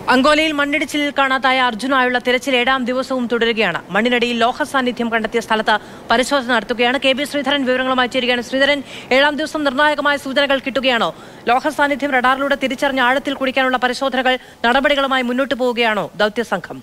അങ്കോലയിൽ മണ്ണിടിച്ചിലിൽ കാണാതായ അർജുനായുള്ള തിരച്ചിൽ ഏഴാം ദിവസവും തുടരുകയാണ് മണ്ണിനടിയിൽ ലോഹ സാന്നിധ്യം കണ്ടെത്തിയ സ്ഥലത്ത് പരിശോധന നടത്തുകയാണ് കെ ബി ശ്രീധരൻ വിവരങ്ങളുമായി ചേരുകയാണ് ശ്രീധരൻ ഏഴാം ദിവസം നിർണായകമായ സൂചനകൾ കിട്ടുകയാണോ ലോഹ സാന്നിധ്യം റഡാറിലൂടെ തിരിച്ചറിഞ്ഞ ആഴത്തിൽ കുടിക്കാനുള്ള പരിശോധനകൾ നടപടികളുമായി മുന്നോട്ട് പോവുകയാണോ ദൗത്യസംഘം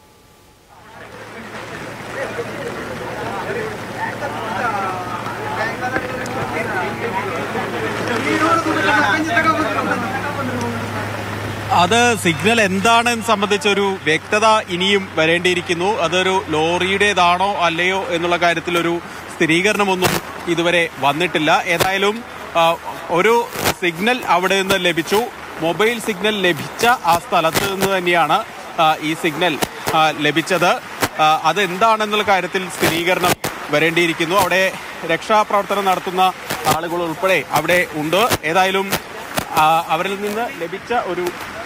അത് സിഗ്നൽ എന്താണെന്ന് സംബന്ധിച്ചൊരു വ്യക്തത ഇനിയും വരേണ്ടിയിരിക്കുന്നു അതൊരു ലോറിയുടേതാണോ അല്ലയോ എന്നുള്ള കാര്യത്തിൽ ഒരു സ്ഥിരീകരണമൊന്നും ഇതുവരെ വന്നിട്ടില്ല ഏതായാലും ആ, ഒരു സിഗ്നൽ അവിടെ നിന്ന് ലഭിച്ചു മൊബൈൽ സിഗ്നൽ ലഭിച്ച ആ സ്ഥലത്ത് നിന്ന് തന്നെയാണ് ആ, ഈ സിഗ്നൽ ആ, ലഭിച്ചത് ആ, അതെന്താണെന്നുള്ള കാര്യത്തിൽ സ്ഥിരീകരണം വരേണ്ടിയിരിക്കുന്നു അവിടെ രക്ഷാപ്രവർത്തനം നടത്തുന്ന ആളുകൾ ഉൾപ്പെടെ അവിടെ ഉണ്ട് ഏതായാലും ആ, അവരിൽ നിന്ന് ലഭിച്ച ഒരു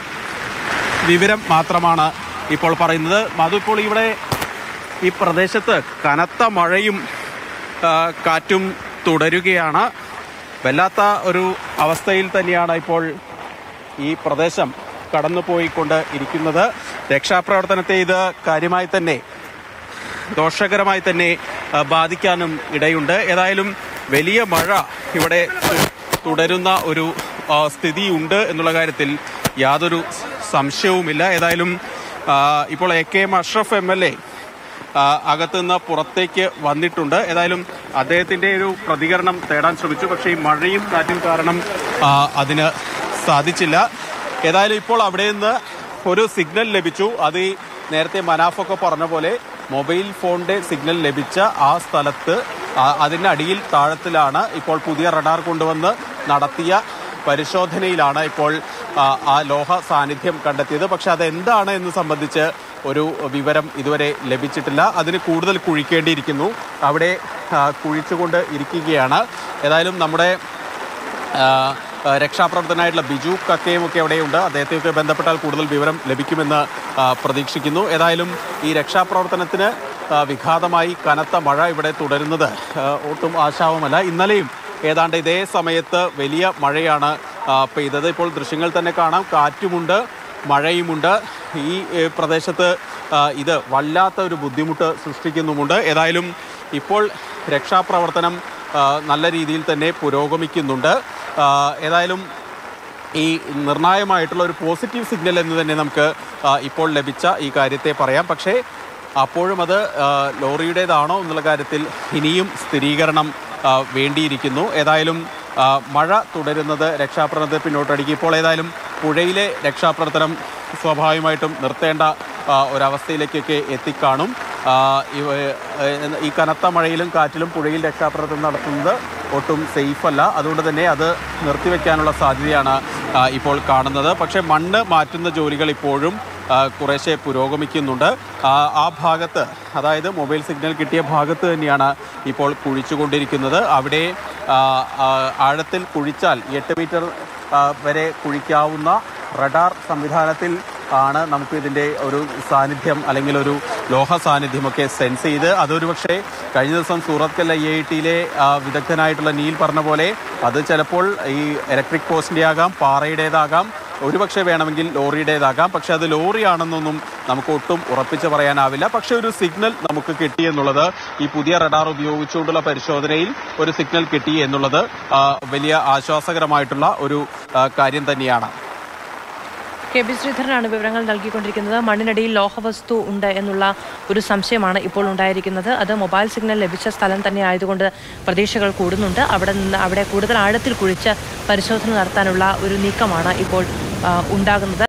വിവരം മാത്രമാണ് ഇപ്പോൾ പറയുന്നത് മധു ഇപ്പോൾ ഇവിടെ ഈ പ്രദേശത്ത് കനത്ത മഴയും ആ, കാറ്റും തുടരുകയാണ് വല്ലാത്ത ഒരു അവസ്ഥയിൽ തന്നെയാണ് ഇപ്പോൾ ഈ പ്രദേശം കടന്നുപോയിക്കൊണ്ട് ഇരിക്കുന്നത് രക്ഷാപ്രവർത്തനത്തെ ഇത് കാര്യമായി തന്നെ ദോഷകരമായി തന്നെ ആ, ബാധിക്കാനും ഇടയുണ്ട് ഏതായാലും വലിയ മഴ ഇവിടെ തു- തുടരുന്ന ഒരു ആ, സ്ഥിതിയുണ്ട് എന്നുള്ള കാര്യത്തിൽ യാതൊരു സംശയവുമില്ല ഏതായാലും ആ, ഇപ്പോൾ A K M Ashraf M L A അകത്തു നിന്ന് പുറത്തേക്ക് വന്നിട്ടുണ്ട് ഏതായാലും അദ്ദേഹത്തിന്റെ ഒരു പ്രതികരണം തേടാൻ ശ്രമിച്ചു പക്ഷേ ഈ മഴയും കാറ്റും കാരണം ആ, അതിന് സാധിച്ചില്ല ഏതായാലും ഇപ്പോൾ അവിടെ നിന്ന് ഒരു സിഗ്നൽ ലഭിച്ചു അത് ഈ നേരത്തെ മനാഫൊക്കെ പറഞ്ഞ പോലെ മൊബൈൽ ഫോണിന്റെ സിഗ്നൽ ലഭിച്ച ആ സ്ഥലത്ത് ആ- അതിന്റെ അടിയിൽ താഴത്തിലാണ് ഇപ്പോൾ പുതിയ റഡാർ കൊണ്ടുവന്ന് നടത്തിയ പരിശോധനയിലാണ് ഇപ്പോൾ ആ, ആ ലോഹ സാന്നിധ്യം കണ്ടെത്തിയത് പക്ഷെ അതെന്താണ് എന്ന് സംബന്ധിച്ച് ഒരു വിവരം ഇതുവരെ ലഭിച്ചിട്ടില്ല അതിന് കൂടുതൽ കുഴിക്കേണ്ടിയിരിക്കുന്നു അവിടെ ആ, കുഴിച്ചുകൊണ്ട് ഇരിക്കുകയാണ് ഏതായാലും നമ്മുടെ ആ, ആ, രക്ഷാപ്രവർത്തനായിട്ടുള്ള ബിജു കക്കയും ഒക്കെ അവിടെയുണ്ട് അദ്ദേഹത്തെയൊക്കെ ബന്ധപ്പെട്ടാൽ കൂടുതൽ വിവരം ലഭിക്കുമെന്ന് ആ, പ്രതീക്ഷിക്കുന്നു ഏതായാലും ഈ രക്ഷാപ്രവർത്തനത്തിന് ആ, വിഘാതമായി കനത്ത മഴ ഇവിടെ തുടരുന്നത് ആ, ഒട്ടും ആശാവുമല്ല ഇന്നലെയും ഏതാണ്ട് ഇതേ സമയത്ത് വലിയ മഴയാണ് ആ, പെയ്തത് ഇപ്പോൾ ദൃശ്യങ്ങൾ തന്നെ കാണാം കാറ്റുമുണ്ട് മഴയുമുണ്ട് ഈ ഏ, പ്രദേശത്ത് ആ, ഇത് വല്ലാത്ത ഒരു ബുദ്ധിമുട്ട് സൃഷ്ടിക്കുന്നുമുണ്ട് ഏതായാലും ഇപ്പോൾ രക്ഷാപ്രവർത്തനം ആ, നല്ല രീതിയിൽ തന്നെ പുരോഗമിക്കുന്നുണ്ട് ആ, ഏതായാലും ഈ നിർണായകമായിട്ടുള്ള ഒരു പോസിറ്റീവ് സിഗ്നൽ എന്ന് തന്നെ നമുക്ക് ആ, ഇപ്പോൾ ലഭിച്ച ഈ കാര്യത്തെ പറയാം പക്ഷേ അപ്പോഴും അത് ആ, ലോറിയുടേതാണോ എന്നുള്ള കാര്യത്തിൽ ഇനിയും സ്ഥിരീകരണം ആ, വേണ്ടിയിരിക്കുന്നു ഏതായാലും ആ, മഴ തുടരുന്നത് രക്ഷാപ്രവർത്തനത്തെ പിന്നോട്ടടിക്കും ഇപ്പോൾ ഏതായാലും പുഴയിലെ രക്ഷാപ്രവർത്തനം സ്വാഭാവികമായിട്ടും നിർത്തേണ്ട ആ, ഒരവസ്ഥയിലേക്കൊക്കെ എത്തിക്കാണും ആ, ഇവ- ഏഹ് ഈ കനത്ത മഴയിലും കാറ്റിലും പുഴയിൽ രക്ഷാപ്രവർത്തനം നടത്തുന്നത് ഒട്ടും സേഫ് അല്ല അതുകൊണ്ട് തന്നെ അത് നിർത്തിവെക്കാനുള്ള സാധ്യതയാണ് ആ, ഇപ്പോൾ കാണുന്നത് പക്ഷേ മണ്ണ് മാറ്റുന്ന ജോലികൾ ഇപ്പോഴും ആ, കുറേശ്ശെ പുരോഗമിക്കുന്നുണ്ട് ആ, ആ ഭാഗത്ത് അതായത് മൊബൈൽ സിഗ്നൽ കിട്ടിയ ഭാഗത്ത് തന്നെയാണ് ഇപ്പോൾ കുഴിച്ചുകൊണ്ടിരിക്കുന്നത് അവിടെ ആ, ആ, ആഴത്തിൽ കുഴിച്ചാൽ എട്ട് മീറ്റർ ആ, വരെ കുഴിക്കാവുന്ന റഡാർ സംവിധാനത്തിൽ ആണ് നമുക്ക് ഇതിന്റെ ഒരു സാന്നിധ്യം അല്ലെങ്കിൽ ഒരു ലോഹ സാന്നിധ്യമൊക്കെ സെൻസ് ചെയ്ത് അതൊരു പക്ഷേ കഴിഞ്ഞ ദിവസം സൂറത്ത് ഐ ഐ ടിയിലെ വിദഗ്ധനായിട്ടുള്ള നീൽ പറഞ്ഞ പോലെ അത് ചിലപ്പോൾ ഈ ഇലക്ട്രിക് പോസ്റ്റിന്റെ ആകാം പാറയുടേതാകാം ഒരുപക്ഷെ വേണമെങ്കിൽ ലോറിയുടേതാകാം പക്ഷെ അത് ലോറിയാണെന്നൊന്നും നമുക്ക് ഒട്ടും ഉറപ്പിച്ച് പറയാനാവില്ല പക്ഷെ ഒരു സിഗ്നൽ നമുക്ക് കിട്ടി എന്നുള്ളത് ഈ പുതിയ റഡാർ ഉപയോഗിച്ചുകൊണ്ടുള്ള പരിശോധനയിൽ ഒരു സിഗ്നൽ കിട്ടി എന്നുള്ളത് ആ, വലിയ ആശ്വാസകരമായിട്ടുള്ള ഒരു ആ, കാര്യം തന്നെയാണ് കെ ബി ശ്രീധരനാണ് വിവരങ്ങൾ നൽകിക്കൊണ്ടിരിക്കുന്നത് മണ്ണിനടിയിൽ ലോഹവസ്തു ഉണ്ട് എന്നുള്ള ഒരു സംശയമാണ് ഇപ്പോൾ ഉണ്ടായിരിക്കുന്നത് അത് മൊബൈൽ സിഗ്നൽ ലഭിച്ച സ്ഥലം തന്നെ ആയതുകൊണ്ട് പ്രതീക്ഷകൾ കൂടുന്നുണ്ട് അവിടെ നിന്ന് അവിടെ കൂടുതൽ ആഴത്തിൽ കുഴിച്ച് പരിശോധന നടത്താനുള്ള ഒരു നീക്കമാണ് ഇപ്പോൾ ആ, ഉണ്ടാകുന്നത്